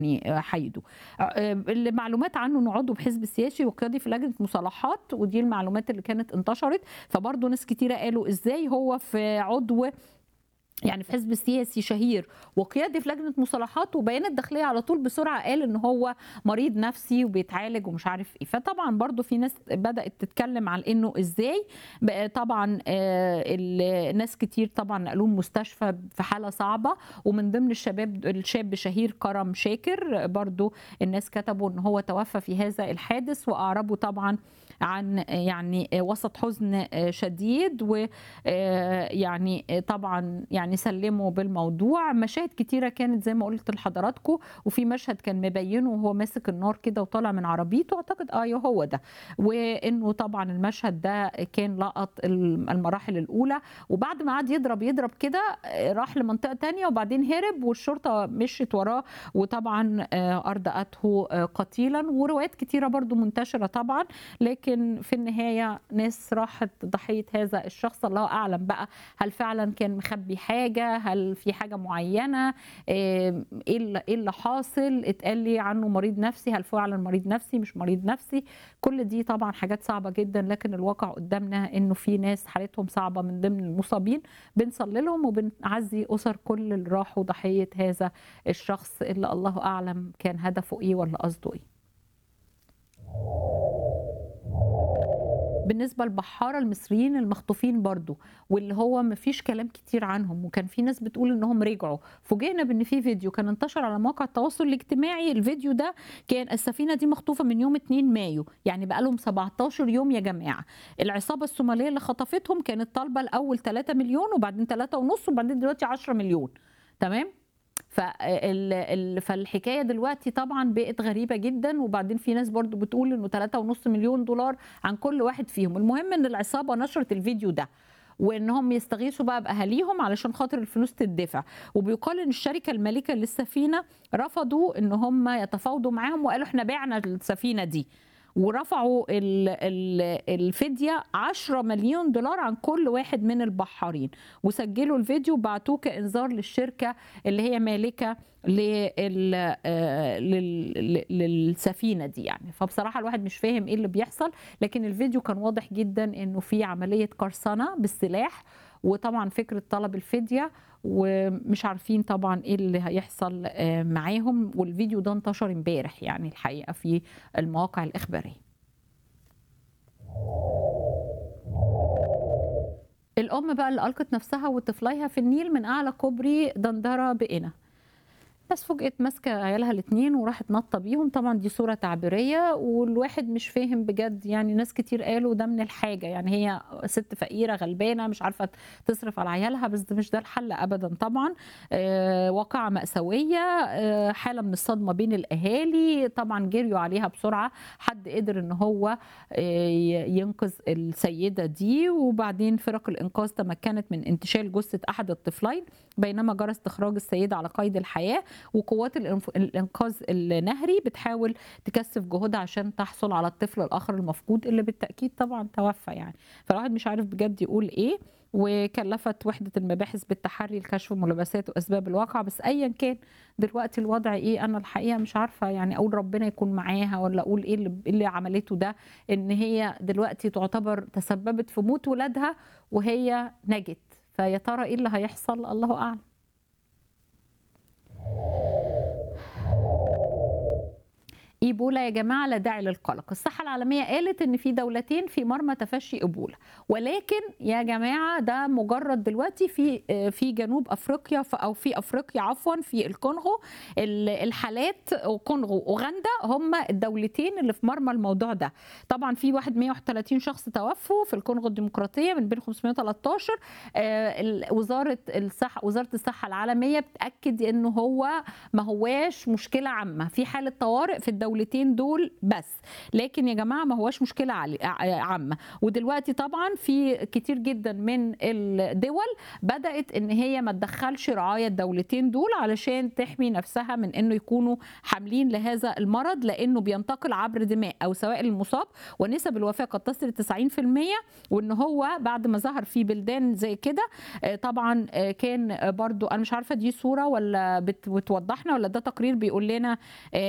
يعني حيده المعلومات عنه انه عضو بحزب سياسي وقيادي في لجنه مصالحات ودي المعلومات اللي كانت انتشرت فبرضه ناس كتيره قالوا ازاي هو في عضو يعني في حزب سياسي شهير وقيادي في لجنه مصالحات وبيان الداخليه على طول بسرعه قال ان هو مريض نفسي وبيتعالج ومش عارف ايه فطبعا برضو في ناس بدات تتكلم عن انه ازاي طبعا الناس كتير طبعا نقلوه مستشفى في حاله صعبه ومن ضمن الشباب الشاب شهير كرم شاكر برضو الناس كتبوا ان هو توفى في هذا الحادث واعربوا طبعا عن يعني وسط حزن شديد ويعني طبعا يعني سلموا بالموضوع مشاهد كتيره كانت زي ما قلت لحضراتكم وفي مشهد كان مبينه وهو ماسك النار كده وطالع من عربيته اعتقد اه هو ده وانه طبعا المشهد ده كان لقط المراحل الاولى وبعد ما قعد يضرب يضرب كده راح لمنطقه تانية وبعدين هرب والشرطه مشيت وراه وطبعا اردأته قتيلا وروايات كتيره برضو منتشره طبعا لكن لكن في النهاية ناس راحت ضحية هذا الشخص الله أعلم بقى هل فعلا كان مخبي حاجة هل في حاجة معينة إيه اللي حاصل اتقال لي عنه مريض نفسي هل فعلا مريض نفسي مش مريض نفسي كل دي طبعا حاجات صعبة جدا لكن الواقع قدامنا انه في ناس حالتهم صعبة من ضمن المصابين بنصلي لهم وبنعزي أسر كل اللي راحوا ضحية هذا الشخص اللي الله أعلم كان هدفه ايه ولا قصده ايه بالنسبه للبحاره المصريين المخطوفين برضو واللي هو ما فيش كلام كتير عنهم وكان في ناس بتقول انهم رجعوا فوجئنا بان في فيديو كان انتشر على مواقع التواصل الاجتماعي الفيديو ده كان السفينه دي مخطوفه من يوم 2 مايو يعني بقى لهم 17 يوم يا جماعه العصابه الصوماليه اللي خطفتهم كانت طالبه الاول 3 مليون وبعدين 3 ونص وبعدين دلوقتي 10 مليون تمام فالحكايه دلوقتي طبعا بقت غريبه جدا وبعدين في ناس برضو بتقول انه 3.5 مليون دولار عن كل واحد فيهم المهم ان العصابه نشرت الفيديو ده وانهم يستغيثوا بقى باهاليهم علشان خاطر الفلوس تدفع وبيقال ان الشركه المالكه للسفينه رفضوا ان هم يتفاوضوا معاهم وقالوا احنا بعنا السفينه دي ورفعوا الفدية 10 مليون دولار عن كل واحد من البحارين وسجلوا الفيديو وبعتوه كإنذار للشركة اللي هي مالكة للسفينة دي يعني فبصراحة الواحد مش فاهم ايه اللي بيحصل لكن الفيديو كان واضح جدا انه في عملية قرصنة بالسلاح وطبعا فكرة طلب الفدية ومش عارفين طبعا ايه اللي هيحصل معاهم والفيديو ده انتشر امبارح يعني الحقيقة في المواقع الإخبارية الأم بقى اللي ألقت نفسها وطفليها في النيل من أعلى كوبري دندرة بقنا بس فوجئت ماسكه عيالها الاثنين وراحت نطه بيهم طبعا دي صوره تعبيريه والواحد مش فاهم بجد يعني ناس كتير قالوا ده من الحاجه يعني هي ست فقيره غلبانه مش عارفه تصرف على عيالها بس ده مش ده الحل ابدا طبعا آه واقعه ماساويه آه حاله من الصدمه بين الاهالي طبعا جريوا عليها بسرعه حد قدر ان هو آه ينقذ السيده دي وبعدين فرق الانقاذ تمكنت من انتشال جثه احد الطفلين بينما جرى استخراج السيده على قيد الحياه وقوات الانقاذ النهري بتحاول تكثف جهودها عشان تحصل على الطفل الاخر المفقود اللي بالتاكيد طبعا توفى يعني فالواحد مش عارف بجد يقول ايه وكلفت وحدة المباحث بالتحري لكشف ملابسات وأسباب الواقع بس أيا كان دلوقتي الوضع إيه أنا الحقيقة مش عارفة يعني أقول ربنا يكون معاها ولا أقول إيه اللي, اللي عملته ده إن هي دلوقتي تعتبر تسببت في موت ولادها وهي نجت فيا ترى إيه اللي هيحصل الله أعلم ايبولا يا جماعه لا داعي للقلق الصحه العالميه قالت ان في دولتين في مرمى تفشي ايبولا ولكن يا جماعه ده مجرد دلوقتي في في جنوب افريقيا او في افريقيا عفوا في الكونغو الحالات كونغو اوغندا هم الدولتين اللي في مرمى الموضوع ده طبعا في واحد 131 شخص توفوا في الكونغو الديمقراطيه من بين 513 وزاره الصحه وزاره الصحه العالميه بتاكد انه هو ما هواش مشكله عامه في حاله طوارئ في الدولتين الدولتين دول بس لكن يا جماعه ما هوش مشكله عامه ودلوقتي طبعا في كتير جدا من الدول بدات ان هي ما تدخلش رعايه الدولتين دول علشان تحمي نفسها من انه يكونوا حاملين لهذا المرض لانه بينتقل عبر دماء او سوائل المصاب ونسب الوفاه قد تصل ل 90% وان هو بعد ما ظهر في بلدان زي كده طبعا كان برضو انا مش عارفه دي صوره ولا بتوضحنا ولا ده تقرير بيقول لنا